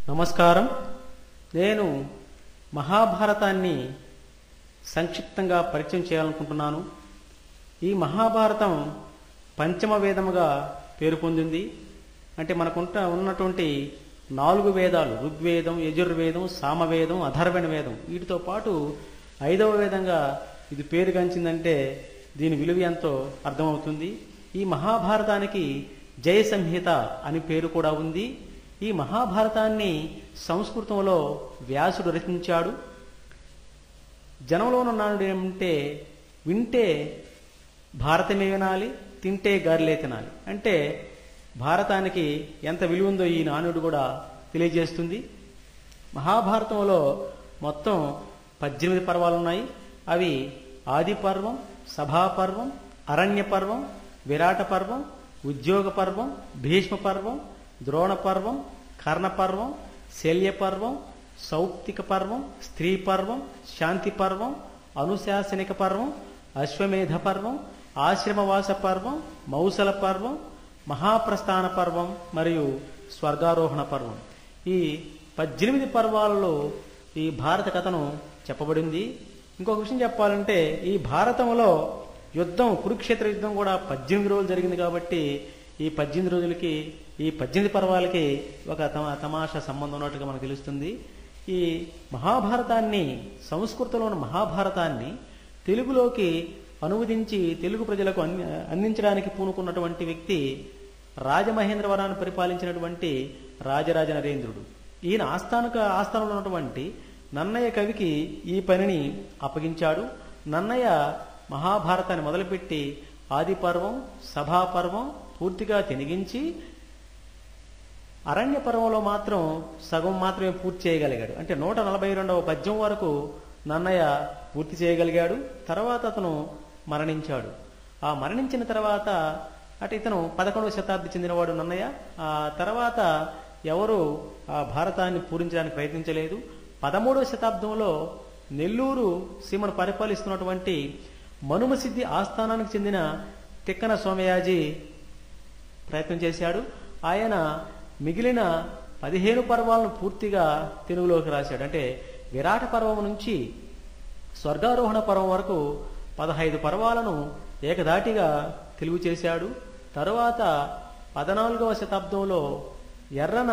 నమస్కారం నేను మహాభారతాన్ని సంక్షిప్తంగా పరిచయం చేయాలనుకుంటున్నాను ఈ మహాభారతం పంచమ వేదముగా పేరు పొందింది అంటే మనకుంట ఉన్నటువంటి నాలుగు వేదాలు ఋగ్వేదం యజుర్వేదం సామవేదం అధర్వణ వేదం వీటితో పాటు ఐదవ వేదంగా ఇది పేరుగాంచిందంటే దీని విలువ ఎంతో అర్థమవుతుంది ఈ మహాభారతానికి జయ సంహిత అని పేరు కూడా ఉంది ఈ మహాభారతాన్ని సంస్కృతంలో వ్యాసుడు రచించాడు జనంలో నానుడు ఏమంటే వింటే భారతమే వినాలి తింటే గారిలే తినాలి అంటే భారతానికి ఎంత విలువ ఉందో ఈ నానుడు కూడా తెలియజేస్తుంది మహాభారతంలో మొత్తం పద్దెనిమిది పర్వాలు ఉన్నాయి అవి ఆది పర్వం సభాపర్వం అరణ్య పర్వం విరాట పర్వం ఉద్యోగ పర్వం భీష్మ పర్వం ద్రోణ పర్వం కర్ణ పర్వం శల్య పర్వం సౌప్తిక పర్వం స్త్రీ పర్వం శాంతి పర్వం అనుశాసనిక పర్వం అశ్వమేధ పర్వం ఆశ్రమవాస పర్వం మౌసల పర్వం మహాప్రస్థాన పర్వం మరియు స్వర్గారోహణ పర్వం ఈ పద్దెనిమిది పర్వాలలో ఈ భారత కథను చెప్పబడింది ఇంకొక విషయం చెప్పాలంటే ఈ భారతంలో యుద్ధం కురుక్షేత్ర యుద్ధం కూడా పద్దెనిమిది రోజులు జరిగింది కాబట్టి ఈ పద్దెనిమిది రోజులకి ఈ పద్దెనిమిది పర్వాలకి ఒక తమ తమాషా సంబంధం ఉన్నట్టుగా మనకు తెలుస్తుంది ఈ మహాభారతాన్ని సంస్కృతంలోని మహాభారతాన్ని తెలుగులోకి అనువదించి తెలుగు ప్రజలకు అంది అందించడానికి పూనుకున్నటువంటి వ్యక్తి రాజమహేంద్రవరాన్ని పరిపాలించినటువంటి రాజరాజ నరేంద్రుడు ఈయన ఆస్థానక ఆస్థానంలో ఉన్నటువంటి నన్నయ్య కవికి ఈ పనిని అప్పగించాడు నన్నయ్య మహాభారతాన్ని మొదలుపెట్టి ఆది పర్వం సభాపర్వం పూర్తిగా తినిగించి అరణ్య పర్వంలో మాత్రం సగం మాత్రమే పూర్తి చేయగలిగాడు అంటే నూట నలభై రెండవ పద్యం వరకు నన్నయ్య పూర్తి చేయగలిగాడు తర్వాత అతను మరణించాడు ఆ మరణించిన తర్వాత అటు ఇతను పదకొండవ శతాబ్ది చెందినవాడు నన్నయ్య ఆ తర్వాత ఎవరు ఆ భారతాన్ని పూరించడానికి ప్రయత్నించలేదు పదమూడవ శతాబ్దంలో నెల్లూరు సీమను పరిపాలిస్తున్నటువంటి మనుమసిద్ధి ఆస్థానానికి చెందిన తిక్కన సోమయాజీ ప్రయత్నం చేశాడు ఆయన మిగిలిన పదిహేను పర్వాలను పూర్తిగా తెలుగులోకి రాశాడు అంటే విరాట పర్వం నుంచి స్వర్గారోహణ పర్వం వరకు పదహైదు పర్వాలను ఏకదాటిగా తెలుగు చేశాడు తరువాత పద్నాలుగవ శతాబ్దంలో ఎర్రన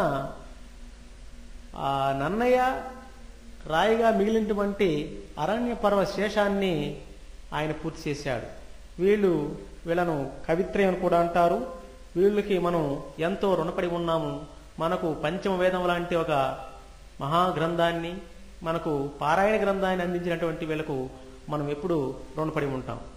ఆ నన్నయ్య రాయిగా మిగిలినటువంటి అరణ్య పర్వ శేషాన్ని ఆయన పూర్తి చేశాడు వీళ్ళు వీళ్ళను కవిత్రయం అని కూడా అంటారు వీళ్ళకి మనం ఎంతో రుణపడి ఉన్నాము మనకు పంచమ వేదం లాంటి ఒక మహాగ్రంథాన్ని మనకు పారాయణ గ్రంథాన్ని అందించినటువంటి వీళ్ళకు మనం ఎప్పుడు రుణపడి ఉంటాం